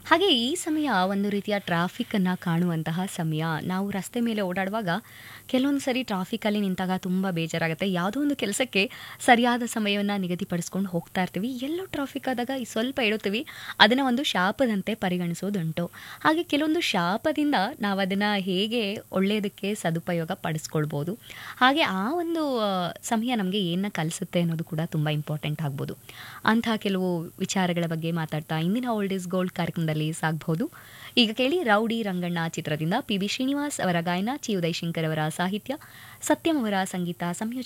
ಹಾಗೆ ಈ ಸಮಯ ಒಂದು ರೀತಿಯ ಟ್ರಾಫಿಕನ್ನು ಕಾಣುವಂತಹ ಸಮಯ ನಾವು ರಸ್ತೆ ಮೇಲೆ ಓಡಾಡುವಾಗ ಕೆಲವೊಂದು ಸರಿ ಟ್ರಾಫಿಕಲ್ಲಿ ನಿಂತಾಗ ತುಂಬ ಬೇಜಾರಾಗುತ್ತೆ ಯಾವುದೋ ಒಂದು ಕೆಲಸಕ್ಕೆ ಸರಿಯಾದ ಸಮಯವನ್ನು ನಿಗದಿಪಡಿಸ್ಕೊಂಡು ಹೋಗ್ತಾ ಇರ್ತೀವಿ ಎಲ್ಲೋ ಟ್ರಾಫಿಕ್ ಆದಾಗ ಈ ಸ್ವಲ್ಪ ಇಡುತ್ತೀವಿ ಅದನ್ನು ಒಂದು ಶಾಪದಂತೆ ಪರಿಗಣಿಸೋದುಂಟು ಹಾಗೆ ಕೆಲವೊಂದು ಶಾಪದಿಂದ ನಾವು ಅದನ್ನು ಹೇಗೆ ಒಳ್ಳೆಯದಕ್ಕೆ ಸದುಪಯೋಗ ಪಡಿಸ್ಕೊಳ್ಬೋದು ಹಾಗೆ ಆ ಒಂದು ಆ, ಸಮಯ ನಮಗೆ ಏನನ್ನ ಕಲಿಸುತ್ತೆ ಅನ್ನೋದು ಕೂಡ ತುಂಬ ಇಂಪಾರ್ಟೆಂಟ್ ಆಗ್ಬೋದು ಅಂತಹ ಕೆಲವು ವಿಚಾರಗಳ ಬಗ್ಗೆ ಮಾತಾಡ್ತಾ ಇಂದಿನ ಓಲ್ಡ್ ಇಸ್ ಗೋಲ್ಡ್ ಕಾರ್ಯಕ್ರಮದಲ್ಲಿ ಸಾಗಬಹುದು ಈಗ ಕೇಳಿ ರೌಡಿ ರಂಗಣ್ಣ ಚಿತ್ರದಿಂದ ಪಿ ಬಿ ಶ್ರೀನಿವಾಸ್ ಅವರ ಗಾಯನ ಚಿ ಉದಯ್ ಶಂಕರ್ ಅವರ ಸಾಹಿತ್ಯ ಸತ್ಯಂ ಅವರ ಸಂಗೀತ ಸಂಯೋಜನೆ